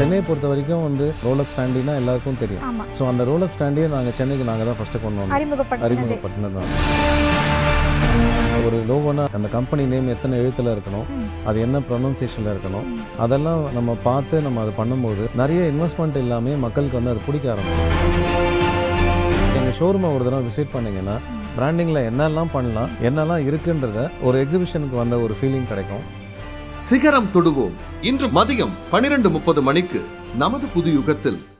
சென்னையை பொறுத்த வரைக்கும் வந்து ரோலப் ஸ்டாண்டினா எல்லாருக்கும் தெரியும் ஆமா ஸோ அந்த ரோலப் ஸ்டாண்டியே நாங்கள் சென்னைக்கு நாங்கள் தான் ஃபஸ்ட்டு கொண்டு வந்தோம் அறிமுகப்படுத்தினது அறிமுகப்படுத்தினது தான் ஒரு லோகோனா அந்த கம்பெனி நேம் எத்தனை எழுத்துல இருக்கணும் ம். அது என்ன ப்ரொனன்சியேஷனில் இருக்கணும் ம். அதெல்லாம் நம்ம பார்த்து நம்ம அதை பண்ணும்போது நிறைய இன்வெஸ்ட்மெண்ட் இல்லாமல் மக்களுக்கு வந்து அது பிடிக்க ஆரம்பிக்கும் எங்கள் ஷோரூமை ஒரு தடவை விசிட் பண்ணீங்கன்னா பிராண்டிங்கில் என்னெல்லாம் பண்ணலாம் என்னெல்லாம் இருக்குன்றத ஒரு எக்ஸிபிஷனுக்கு வந்த ஒரு ஃபீலிங் கிடைக்கும் சிகரம் தொடுவோம் இன்று மதியம் பனிரெண்டு முப்பது மணிக்கு நமது புது யுகத்தில்